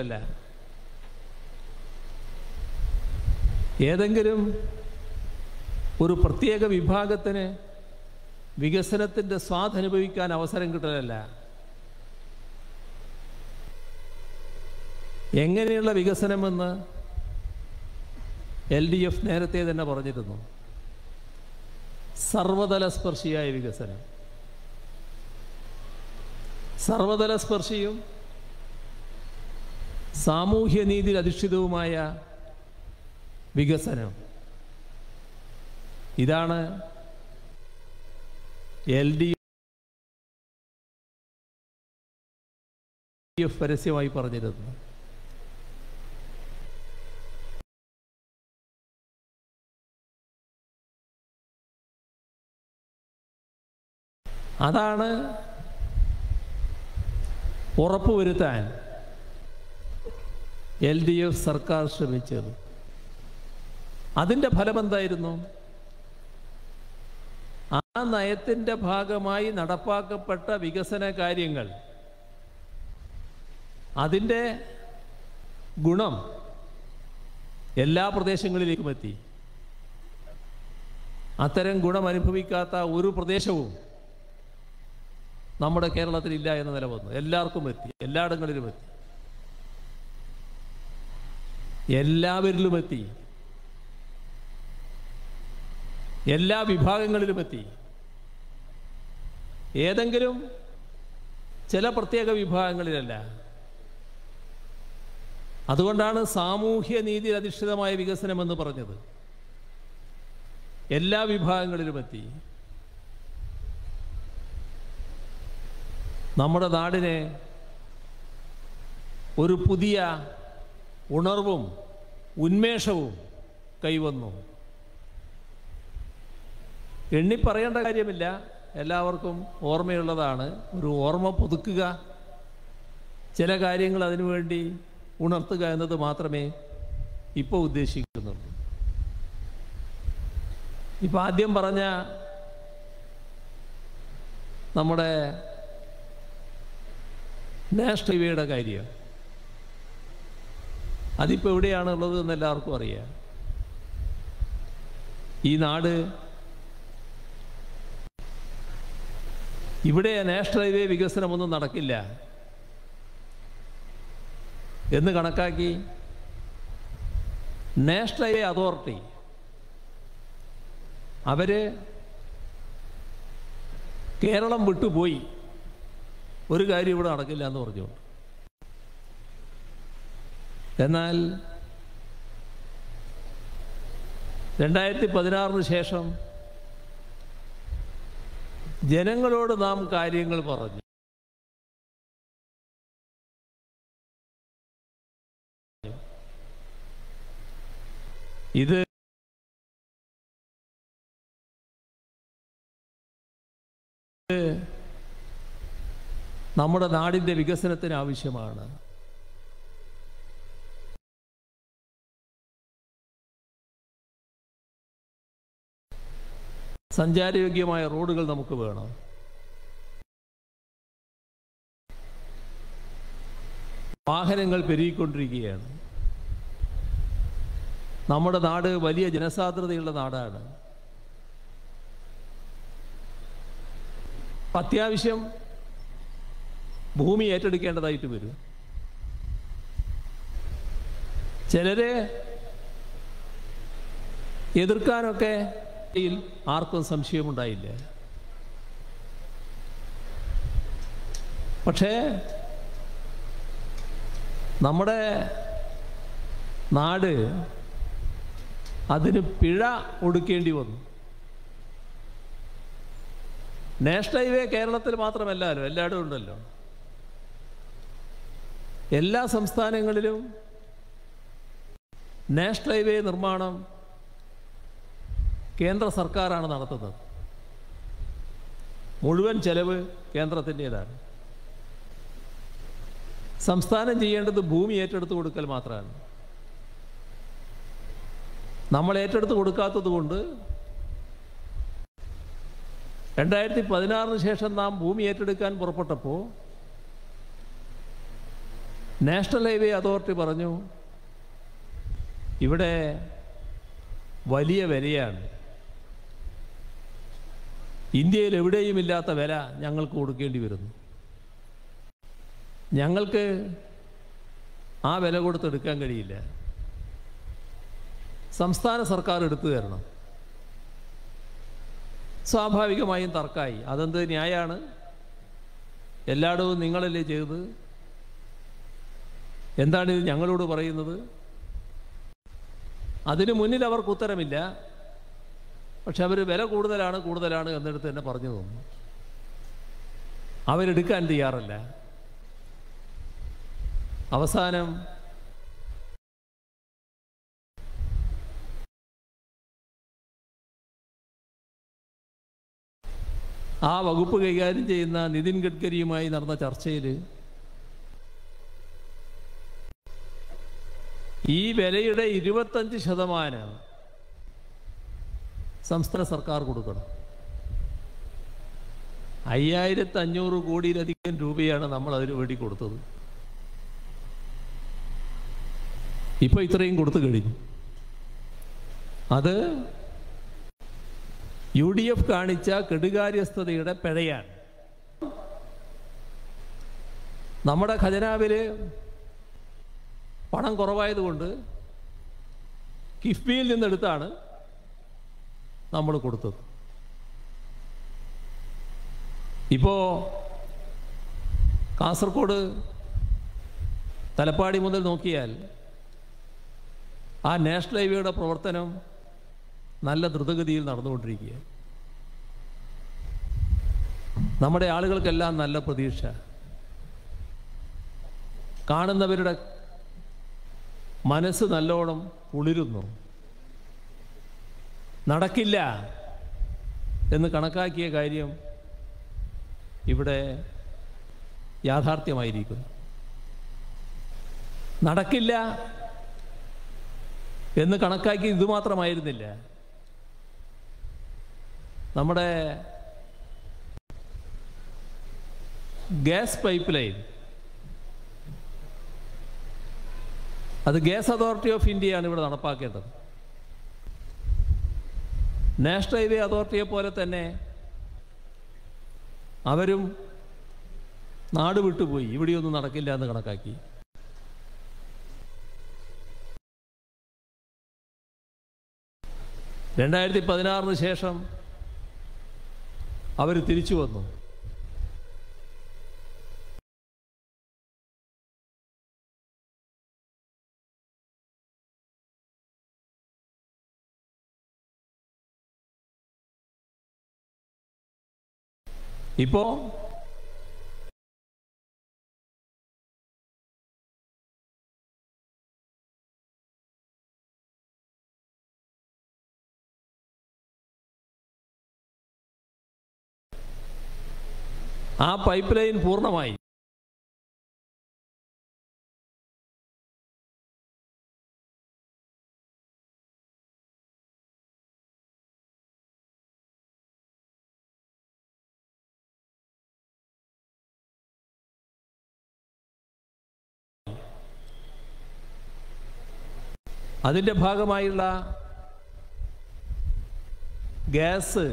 അല്ല ഏതെങ്കിലും ഒരു പ്രത്യേക വിഭാഗത്തിന് വികസനത്തിൻ്റെ സ്വാദനുഭവിക്കാൻ അവസരം കിട്ടലല്ല എങ്ങനെയുള്ള വികസനമെന്ന് എൽ ഡി എഫ് നേരത്തെ തന്നെ പറഞ്ഞിരുന്നു സർവതല സ്പർശിയായ വികസനം സർവതല സ്പർശിയും സാമൂഹ്യനീതി അധിഷ്ഠിതവുമായ വികസനം ഇതാണ് എൽ ഡി എഫ് പരസ്യമായി പറഞ്ഞിരുന്നത് അതാണ് ഉറപ്പുവരുത്താൻ എൽ ഡി എഫ് സർക്കാർ ശ്രമിച്ചത് അതിൻ്റെ ഫലമെന്തായിരുന്നു ആ നയത്തിൻ്റെ ഭാഗമായി നടപ്പാക്കപ്പെട്ട വികസന കാര്യങ്ങൾ അതിൻ്റെ ഗുണം എല്ലാ പ്രദേശങ്ങളിലേക്കും എത്തി അത്തരം ഗുണം അനുഭവിക്കാത്ത ഒരു പ്രദേശവും നമ്മുടെ കേരളത്തിലില്ല എന്ന നില വന്നു എല്ലാവർക്കും എത്തി എല്ലായിടങ്ങളിലും എത്തി എല്ലാവരിലും എത്തി എല്ലാ വിഭാഗങ്ങളിലും എത്തി ഏതെങ്കിലും ചില പ്രത്യേക വിഭാഗങ്ങളിലല്ല അതുകൊണ്ടാണ് സാമൂഹ്യ നീതി അധിഷ്ഠിതമായ വികസനം എന്ന് പറഞ്ഞത് എല്ലാ വിഭാഗങ്ങളിലും എത്തി നമ്മുടെ നാടിനെ ഒരു പുതിയ ഉണർവും ഉന്മേഷവും കൈവന്നു എണ്ണി പറയേണ്ട കാര്യമില്ല എല്ലാവർക്കും ഓർമ്മയുള്ളതാണ് ഒരു ഓർമ്മ പുതുക്കുക ചില കാര്യങ്ങൾ അതിനുവേണ്ടി ഉണർത്തുക എന്നത് മാത്രമേ ഇപ്പോൾ ഉദ്ദേശിക്കുന്നുള്ളൂ ഇപ്പം ആദ്യം പറഞ്ഞ നമ്മുടെ നാഷണൽ ഹൈവേയുടെ കാര്യം അതിപ്പോൾ എവിടെയാണുള്ളത് എന്ന് എല്ലാവർക്കും അറിയാം ഈ നാട് ഇവിടെ നാഷണൽ ഹൈവേ വികസനമൊന്നും നടക്കില്ല എന്ന് കണക്കാക്കി നാഷണൽ ഹൈവേ അതോറിറ്റി അവര് കേരളം വിട്ടുപോയി ഒരു കാര്യം ഇവിടെ നടക്കില്ല എന്ന് പറഞ്ഞുകൊണ്ട് എന്നാൽ രണ്ടായിരത്തി പതിനാറിന് ശേഷം ജനങ്ങളോട് നാം കാര്യങ്ങൾ പറഞ്ഞു ഇത് നമ്മുടെ നാടിൻ്റെ വികസനത്തിന് ആവശ്യമാണ് സഞ്ചാരയോഗ്യമായ റോഡുകൾ നമുക്ക് വേണം വാഹനങ്ങൾ പെരുകിക്കൊണ്ടിരിക്കുകയാണ് നമ്മുടെ നാട് വലിയ ജനസാന്ദ്രതയുള്ള നാടാണ് അത്യാവശ്യം ഭൂമി ഏറ്റെടുക്കേണ്ടതായിട്ട് വരും ചിലരെ എതിർക്കാനൊക്കെ യിൽ ആർക്കും സംശയമുണ്ടായില്ല പക്ഷേ നമ്മുടെ നാട് അതിന് പിഴ ഒടുക്കേണ്ടി വന്നു നാഷണൽ ഹൈവേ കേരളത്തിൽ മാത്രമല്ലല്ലോ എല്ലായിടും ഉണ്ടല്ലോ എല്ലാ സംസ്ഥാനങ്ങളിലും നാഷണൽ ഹൈവേ നിർമ്മാണം കേന്ദ്ര സർക്കാരാണ് നടത്തുന്നത് മുഴുവൻ ചെലവ് കേന്ദ്രത്തിൻ്റെതാണ് സംസ്ഥാനം ചെയ്യേണ്ടത് ഭൂമി ഏറ്റെടുത്ത് കൊടുക്കൽ മാത്രമാണ് നമ്മൾ ഏറ്റെടുത്ത് കൊടുക്കാത്തത് കൊണ്ട് രണ്ടായിരത്തി പതിനാറിന് ശേഷം നാം ഭൂമി ഏറ്റെടുക്കാൻ പുറപ്പെട്ടപ്പോൾ നാഷണൽ ഹൈവേ അതോറിറ്റി പറഞ്ഞു ഇവിടെ വലിയ വിലയാണ് ഇന്ത്യയിൽ എവിടെയും ഇല്ലാത്ത വില ഞങ്ങൾക്ക് കൊടുക്കേണ്ടി വരുന്നു ഞങ്ങൾക്ക് ആ വില കൊടുത്തെടുക്കാൻ കഴിയില്ല സംസ്ഥാന സർക്കാർ എടുത്തു തരണം സ്വാഭാവികമായും തർക്കമായി അതെന്ത് ന്യായമാണ് എല്ലായിടവും നിങ്ങളല്ലേ ചെയ്തത് എന്താണ് ഇത് ഞങ്ങളോട് പറയുന്നത് അതിനു മുന്നിൽ അവർക്ക് ഉത്തരമില്ല പക്ഷെ അവർ വില കൂടുതലാണ് കൂടുതലാണ് എന്നിടത്ത് തന്നെ പറഞ്ഞു തന്നു അവരെടുക്കാൻ തയ്യാറല്ല അവസാനം ആ വകുപ്പ് കൈകാര്യം ചെയ്യുന്ന നിതിൻ ഗഡ്കരിയുമായി നടന്ന ചർച്ചയിൽ ഈ വിലയുടെ ഇരുപത്തഞ്ച് ശതമാനം സംസ്ഥാന സർക്കാർ കൊടുക്കണം അയ്യായിരത്തി അഞ്ഞൂറ് കോടിയിലധികം രൂപയാണ് നമ്മൾ അതിന് വേണ്ടി കൊടുത്തത് ഇപ്പൊ ഇത്രയും കൊടുത്തു കഴിഞ്ഞു അത് യു ഡി എഫ് കാണിച്ച കെടുകാര്യസ്ഥതയുടെ പിഴയാണ് നമ്മുടെ ഖജനാവില് പണം കുറവായതുകൊണ്ട് കിഫ്ബിയിൽ നിന്നെടുത്താണ് നമ്മൾ കൊടുത്തത് ഇപ്പോൾ കാസർഗോഡ് തലപ്പാടി മുതൽ നോക്കിയാൽ ആ നാഷണൽ ഹൈവേയുടെ പ്രവർത്തനം നല്ല ദ്രുതഗതിയിൽ നടന്നുകൊണ്ടിരിക്കുക നമ്മുടെ ആളുകൾക്കെല്ലാം നല്ല പ്രതീക്ഷ കാണുന്നവരുടെ മനസ്സ് നല്ലോണം കുളിരുന്നു നടക്കില്ല എന്ന് കണക്കാക്കിയ കാര്യം ഇവിടെ യാഥാർത്ഥ്യമായിരിക്കുന്നു നടക്കില്ല എന്ന് കണക്കാക്കി ഇതുമാത്രമായിരുന്നില്ല നമ്മുടെ ഗ്യാസ് പൈപ്പ് ലൈൻ അത് ഗ്യാസ് അതോറിറ്റി ഓഫ് ഇന്ത്യയാണ് ഇവിടെ നടപ്പാക്കേണ്ടത് നാഷണൽ ഹൈവേ അതോറിറ്റിയെ പോലെ തന്നെ അവരും നാട് വിട്ടുപോയി ഇവിടെയൊന്നും നടക്കില്ല എന്ന് കണക്കാക്കി രണ്ടായിരത്തി പതിനാറിന് ശേഷം അവർ തിരിച്ചു വന്നു ഇപ്പോ ആ പൈപ്പ് ലൈൻ പൂർണ്ണമായി അതിൻ്റെ ഭാഗമായുള്ള ഗ്യാസ്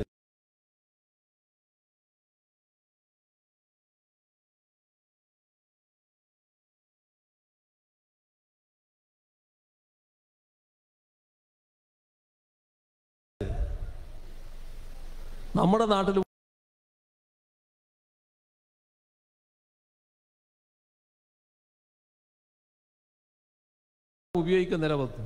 നമ്മുടെ നാട്ടിൽ ഉപയോഗിക്കുന്ന നിലവത്ത്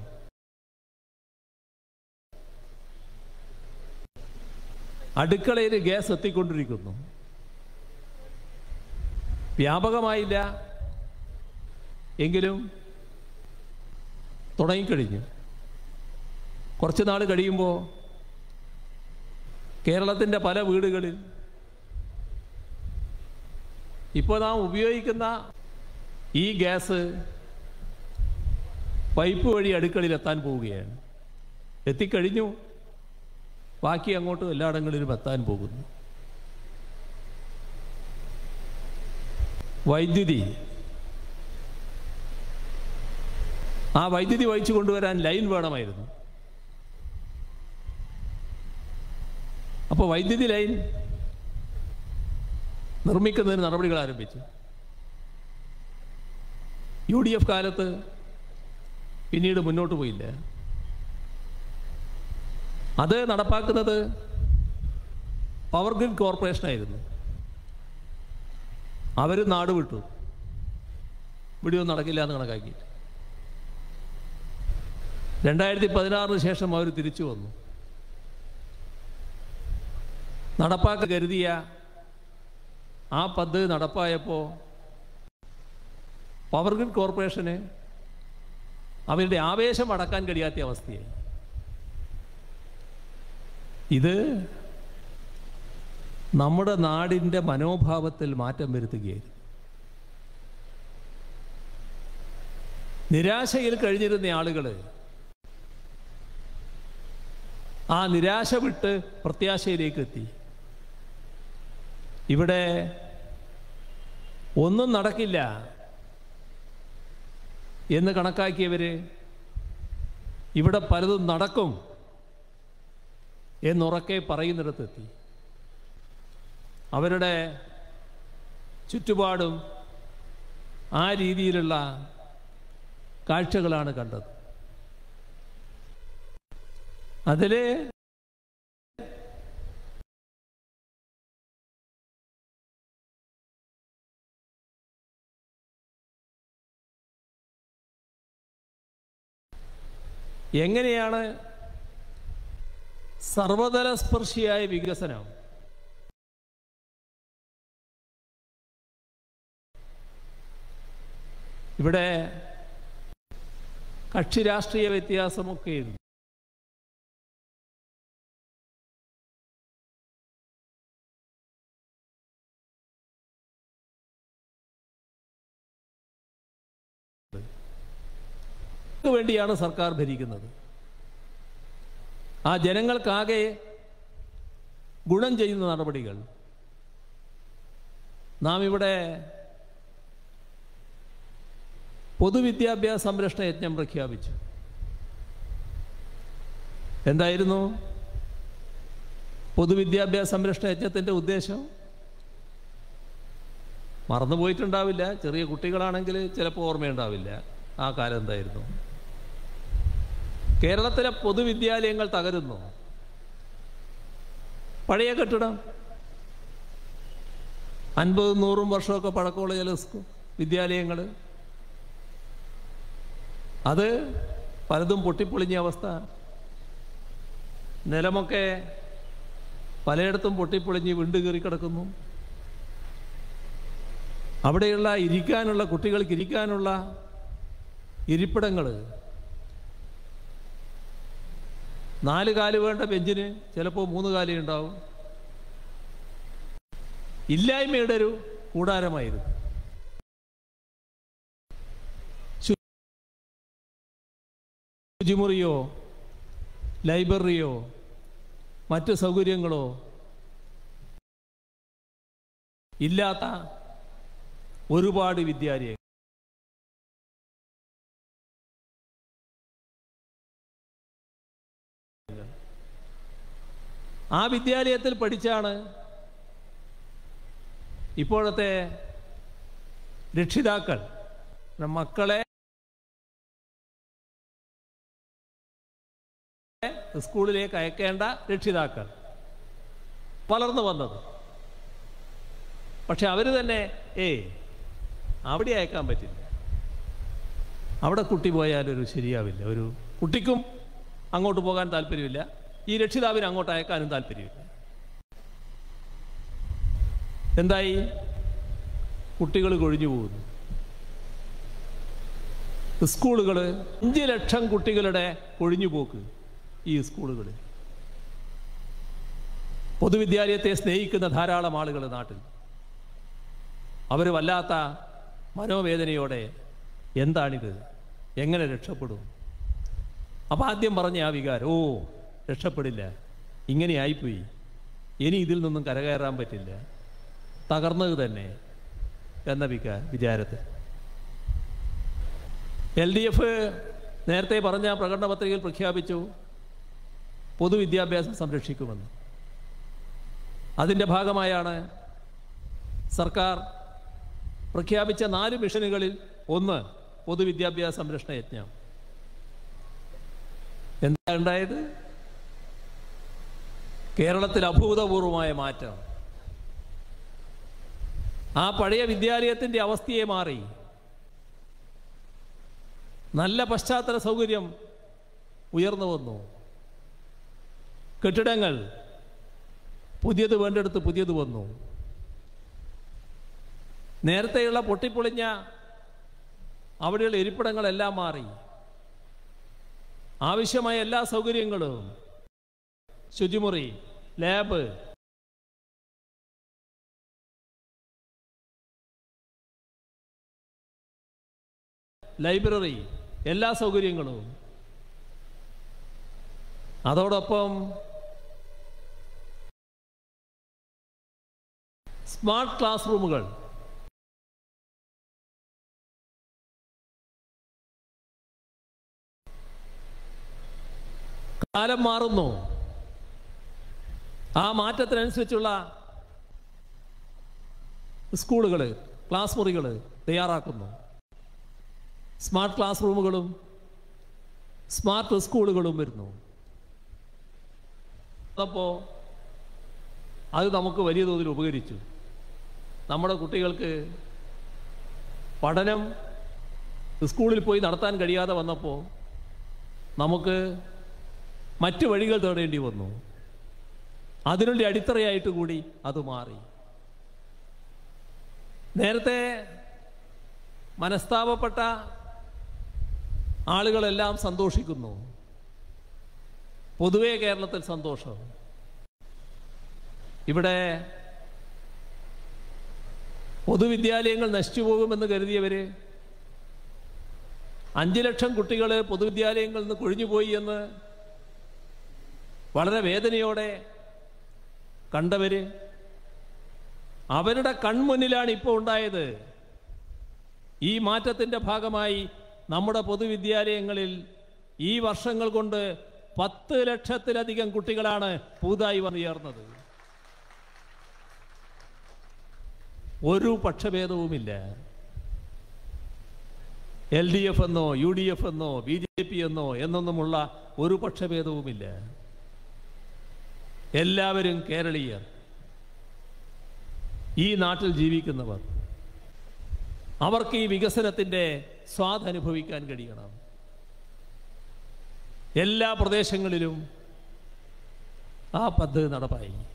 അടുക്കളയിൽ ഗ്യാസ് എത്തിക്കൊണ്ടിരിക്കുന്നു വ്യാപകമായില്ല എങ്കിലും തുടങ്ങിക്കഴിഞ്ഞു കുറച്ച് നാൾ കഴിയുമ്പോൾ കേരളത്തിൻ്റെ പല വീടുകളിൽ ഇപ്പോൾ നാം ഉപയോഗിക്കുന്ന ഈ ഗ്യാസ് പൈപ്പ് വഴി അടുക്കളയിൽ എത്താൻ പോവുകയാണ് എത്തിക്കഴിഞ്ഞു ബാക്കി അങ്ങോട്ട് എല്ലായിടങ്ങളിലും എത്താൻ പോകുന്നു വൈദ്യുതി ആ വൈദ്യുതി വഹിച്ചു കൊണ്ടുവരാൻ ലൈൻ വേണമായിരുന്നു അപ്പോൾ വൈദ്യുതി ലൈൻ നിർമ്മിക്കുന്നതിന് നടപടികൾ ആരംഭിച്ചു യു ഡി എഫ് കാലത്ത് പിന്നീട് മുന്നോട്ട് പോയില്ല അത് നടപ്പാക്കുന്നത് പവർ ഗ്രിഡ് കോർപ്പറേഷനായിരുന്നു അവർ നാട് വിട്ടു ഇവിടെയൊന്നും നടക്കില്ല എന്ന് കണക്കാക്കി രണ്ടായിരത്തി പതിനാറിന് ശേഷം അവർ തിരിച്ചു വന്നു നടപ്പാക്ക കരുതിയ ആ പദ്ധതി നടപ്പായപ്പോൾ പവർ ഗ്രിഡ് കോർപ്പറേഷന് അവരുടെ ആവേശം അടക്കാൻ കഴിയാത്ത അവസ്ഥയായി ഇത് നമ്മുടെ നാടിൻ്റെ മനോഭാവത്തിൽ മാറ്റം വരുത്തുകയായിരുന്നു നിരാശയിൽ കഴിഞ്ഞിരുന്ന ആളുകൾ ആ നിരാശ വിട്ട് പ്രത്യാശയിലേക്ക് എത്തി ഇവിടെ ഒന്നും നടക്കില്ല എന്ന് കണക്കാക്കിയവര് ഇവിടെ പലതും നടക്കും എന്നുറക്കെ പറയുന്നിടത്തെത്തി അവരുടെ ചുറ്റുപാടും ആ രീതിയിലുള്ള കാഴ്ചകളാണ് കണ്ടത് അതില് എങ്ങനെയാണ് സർവതല സ്പർശിയായ വികസനം ഇവിടെ കക്ഷി രാഷ്ട്രീയ വ്യത്യാസമൊക്കെ ഉണ്ട് വേണ്ടിയാണ് സർക്കാർ ഭരിക്കുന്നത് ആ ജനങ്ങൾക്കാകെ ഗുണം ചെയ്യുന്ന നടപടികൾ നാം ഇവിടെ പൊതുവിദ്യാഭ്യാസ സംരക്ഷണ യജ്ഞം പ്രഖ്യാപിച്ചു എന്തായിരുന്നു പൊതുവിദ്യാഭ്യാസ സംരക്ഷണ യജ്ഞത്തിൻ്റെ ഉദ്ദേശം മറന്നുപോയിട്ടുണ്ടാവില്ല ചെറിയ കുട്ടികളാണെങ്കിൽ ചിലപ്പോൾ ഓർമ്മയുണ്ടാവില്ല ആ കാലം എന്തായിരുന്നു കേരളത്തിലെ പൊതുവിദ്യാലയങ്ങൾ തകരുന്നു പഴയ കെട്ടിടം അൻപതും നൂറും വർഷമൊക്കെ പഴക്കമുള്ള ചില വിദ്യാലയങ്ങൾ അത് പലതും പൊട്ടിപ്പൊളിഞ്ഞ അവസ്ഥ നിലമൊക്കെ പലയിടത്തും പൊട്ടിപ്പൊളിഞ്ഞ് വിണ്ട് കയറി കിടക്കുന്നു അവിടെയുള്ള ഇരിക്കാനുള്ള കുട്ടികൾക്ക് ഇരിക്കാനുള്ള ഇരിപ്പിടങ്ങൾ നാല് കാല് വേണ്ട ബെഞ്ചിന് ചിലപ്പോൾ മൂന്ന് കാലേ ഉണ്ടാവും ഇല്ലായ്മയുടെ ഒരു കൂടാരമായിരുന്നു ശുചിമുറിയോ ലൈബ്രറിയോ മറ്റ് സൗകര്യങ്ങളോ ഇല്ലാത്ത ഒരുപാട് വിദ്യാലയങ്ങൾ ആ വിദ്യാലയത്തിൽ പഠിച്ചാണ് ഇപ്പോഴത്തെ രക്ഷിതാക്കൾ മക്കളെ സ്കൂളിലേക്ക് അയക്കേണ്ട രക്ഷിതാക്കൾ വളർന്നു വന്നത് പക്ഷെ അവർ തന്നെ ഏ അവിടെ അയക്കാൻ പറ്റില്ല അവിടെ കുട്ടി പോയാലൊരു ശരിയാവില്ല ഒരു കുട്ടിക്കും അങ്ങോട്ട് പോകാൻ താല്പര്യമില്ല ഈ രക്ഷിതാവിന് അങ്ങോട്ട് അയക്കാനും താല്പര്യമില്ല എന്തായി കുട്ടികൾ കൊഴിഞ്ഞു പോകുന്നു സ്കൂളുകൾ അഞ്ച് ലക്ഷം കുട്ടികളുടെ കൊഴിഞ്ഞുപോക്ക് ഈ സ്കൂളുകളിൽ പൊതുവിദ്യാലയത്തെ സ്നേഹിക്കുന്ന ധാരാളം ആളുകൾ നാട്ടിൽ അവർ വല്ലാത്ത മനോവേദനയോടെ എന്താണിത് എങ്ങനെ രക്ഷപ്പെടും അപ്പം ആദ്യം പറഞ്ഞ ആ വികാരം ഓ രക്ഷപ്പെടില്ല ഇങ്ങനെയായിപ്പോയി ഇനി ഇതിൽ നിന്നും കരകയറാൻ പറ്റില്ല തകർന്നത് തന്നെ എന്ന വിക വിചാരത്തിൽ എൽ ഡി എഫ് നേരത്തെ പറഞ്ഞ പ്രകടന പത്രികയിൽ പ്രഖ്യാപിച്ചു പൊതുവിദ്യാഭ്യാസം സംരക്ഷിക്കുമെന്ന് അതിൻ്റെ ഭാഗമായാണ് സർക്കാർ പ്രഖ്യാപിച്ച നാല് മിഷനുകളിൽ ഒന്ന് പൊതുവിദ്യാഭ്യാസ സംരക്ഷണ യജ്ഞം എന്താ ഉണ്ടായത് കേരളത്തിൽ അഭൂതപൂർവമായ മാറ്റം ആ പഴയ വിദ്യാലയത്തിൻ്റെ അവസ്ഥയെ മാറി നല്ല പശ്ചാത്തല സൗകര്യം ഉയർന്നു വന്നു കെട്ടിടങ്ങൾ പുതിയത് വേണ്ടെടുത്ത് പുതിയത് വന്നു നേരത്തെയുള്ള പൊട്ടിപ്പൊളിഞ്ഞ അവിടെയുള്ള ഇരിപ്പിടങ്ങളെല്ലാം മാറി ആവശ്യമായ എല്ലാ സൗകര്യങ്ങളും ശുചിമുറി ലാബ് ലൈബ്രറി എല്ലാ സൗകര്യങ്ങളും അതോടൊപ്പം സ്മാർട്ട് ക്ലാസ് റൂമുകൾ കാലം മാറുന്നു ആ മാറ്റത്തിനനുസരിച്ചുള്ള സ്കൂളുകൾ ക്ലാസ് മുറികൾ തയ്യാറാക്കുന്നു സ്മാർട്ട് ക്ലാസ് റൂമുകളും സ്മാർട്ട് സ്കൂളുകളും വരുന്നു അപ്പോൾ അത് നമുക്ക് വലിയ തോതിൽ ഉപകരിച്ചു നമ്മുടെ കുട്ടികൾക്ക് പഠനം സ്കൂളിൽ പോയി നടത്താൻ കഴിയാതെ വന്നപ്പോൾ നമുക്ക് മറ്റു വഴികൾ തേടേണ്ടി വന്നു അതിനുള്ള അടിത്തറയായിട്ട് കൂടി അത് മാറി നേരത്തെ മനസ്താപപ്പെട്ട ആളുകളെല്ലാം സന്തോഷിക്കുന്നു പൊതുവേ കേരളത്തിൽ സന്തോഷം ഇവിടെ പൊതുവിദ്യാലയങ്ങൾ നശിച്ചു പോകുമെന്ന് കരുതിയവര് അഞ്ചു ലക്ഷം കുട്ടികൾ പൊതുവിദ്യാലയങ്ങളിൽ നിന്ന് കൊഴിഞ്ഞുപോയി എന്ന് വളരെ വേദനയോടെ കണ്ടവര് അവരുടെ കൺമുന്നിലാണ് ഇപ്പോൾ ഉണ്ടായത് ഈ മാറ്റത്തിന്റെ ഭാഗമായി നമ്മുടെ പൊതുവിദ്യാലയങ്ങളിൽ ഈ വർഷങ്ങൾ കൊണ്ട് പത്ത് ലക്ഷത്തിലധികം കുട്ടികളാണ് പുതുതായി വന്നു ചേർന്നത് ഒരു പക്ഷഭേദവുമില്ല എൽ ഡി എഫ് എന്നോ യു ഡി എഫ് എന്നോ ബി ജെ പി എന്നോ എന്നൊന്നുമുള്ള ഒരു പക്ഷഭേദവുമില്ല എല്ലാവരും കേരളീയർ ഈ നാട്ടിൽ ജീവിക്കുന്നവർ അവർക്ക് ഈ വികസനത്തിൻ്റെ സ്വാദ് അനുഭവിക്കാൻ കഴിയണം എല്ലാ പ്രദേശങ്ങളിലും ആ പദ്ധതി നടപ്പായി